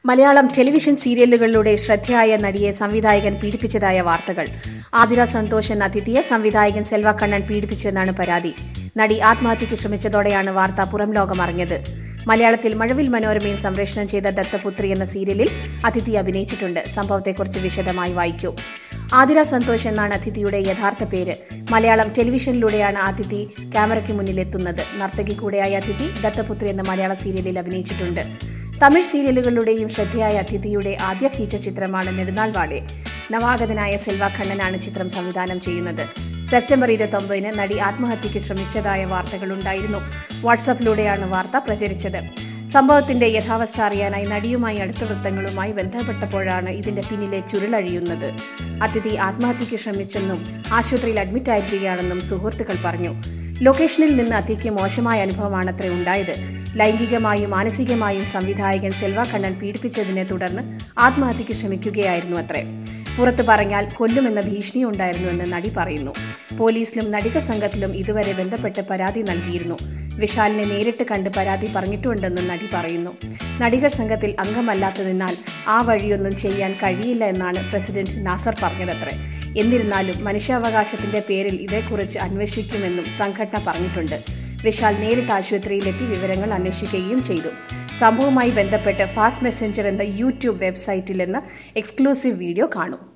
Malayalam television സീരിയലുകളിലൂടെ ശ്രദ്ധയായ നടിയെ സംവിധായകൻ പീഡിപ്പിച്ചതായ വാർത്തകൾ ആതിര സന്തോഷ് എന്ന അതിഥിയെ സംവിധായകൻ സെൽവ കണ്ണൻ പീഡിപ്പിച്ചുവെന്നാണ് പരാതി നടി ആത്മഹത്യയ്ക്ക് ശ്രമിച്ചതോടെയാണ് വാർത്ത പുറം ലോകം അറിഞ്ഞത് മലയാളത്തിൽ മഴവിൽ മനോരമയിൽ സംപ്രേഷണം ചെയ്ത ദത്തപുത്രി എന്ന സീരിയലിൽ അതിഥി അഭിനയിച്ചിട്ടുണ്ട് സംഭവത്തെക്കുറിച്ച് വിശദമായി വായിക്കൂ ആതിര സന്തോഷ് എന്നാണ് അതിഥിയുടെ യഥാർത്ഥ പേര് മലയാളം ടെലിവിഷനിലൂടെയാണ് അതിഥി ക്യാമറയ്ക്ക് മുന്നിലെത്തുന്നത് നർത്തകി കൂടെയായ അതിഥി ദത്തപുത്രി എന്ന മലയാള സീരിയലിൽ അഭിനയിച്ചിട്ടുണ്ട് തമിഴ് സീരിയലുകളുടെയും ശ്രദ്ധയായ അതിഥിയുടെ ആദ്യ ഫീച്ചർ ചിത്രമാണ് നെടുനാൾ വാടെ നവാഗതനായ സെൽവ ഖണ്ണനാണ് ചിത്രം സംവിധാനം ചെയ്യുന്നത് സെപ്റ്റംബർ ഇരുപത്തൊമ്പതിന് നടി ആത്മഹത്യയ്ക്ക് ശ്രമിച്ചതായ വാർത്തകളുണ്ടായിരുന്നു വാട്സാപ്പിലൂടെയാണ് വാർത്ത പ്രചരിച്ചത് സംഭവത്തിന്റെ യഥാവസ്ഥ അറിയാനായി നടിയുമായി അടുത്ത വൃത്തങ്ങളുമായി ബന്ധപ്പെട്ടപ്പോഴാണ് ഇതിന്റെ പിന്നിലെ ചുരുളഴിയുന്നത് അതിഥി ആത്മഹത്യയ്ക്ക് ശ്രമിച്ചെന്നും ആശുപത്രിയിൽ അഡ്മിറ്റ് ആയിരിക്കുകയാണെന്നും സുഹൃത്തുക്കൾ പറഞ്ഞു ലൊക്കേഷനിൽ നിന്ന് അതിക്ക് മോശമായ അനുഭവമാണത്രേ ഉണ്ടായത് ലൈംഗികമായും മാനസികമായും സംവിധായകൻ സെൽവ കണ്ണൻ പീഡിപ്പിച്ചതിനെ തുടർന്ന് ആത്മഹത്യയ്ക്ക് ശ്രമിക്കുകയായിരുന്നു അത്രേ പുറത്തു പറഞ്ഞാൽ കൊല്ലുമെന്ന ഭീഷണി ഉണ്ടായിരുന്നുവെന്ന് നടി പറയുന്നു പോലീസിലും നടികർ സംഘത്തിലും ഇതുവരെ ബന്ധപ്പെട്ട് പരാതി നൽകിയിരുന്നു വിശാലിനെ നേരിട്ട് കണ്ട് പരാതി പറഞ്ഞിട്ടുണ്ടെന്ന് നടി പറയുന്നു നടികർ സംഘത്തിൽ അംഗമല്ലാത്തതിനാൽ ആ വഴിയൊന്നും ചെയ്യാൻ കഴിയില്ല എന്നാണ് പ്രസിഡന്റ് നാസർ പറഞ്ഞതത്രേ എന്നിരുന്നാലും മനുഷ്യാവകാശത്തിന്റെ പേരിൽ ഇതേക്കുറിച്ച് അന്വേഷിക്കുമെന്നും സംഘടന പറഞ്ഞിട്ടുണ്ട് വിശാൽ നേരിട്ട് ആശുപത്രിയിലെത്തി വിവരങ്ങൾ അന്വേഷിക്കുകയും ചെയ്തു സംഭവവുമായി ബന്ധപ്പെട്ട് ഫാസ്റ്റ് മെസ്സഞ്ചർ എന്ന യൂട്യൂബ് വെബ്സൈറ്റിൽ നിന്ന് എക്സ്ക്ലൂസീവ് വീഡിയോ കാണും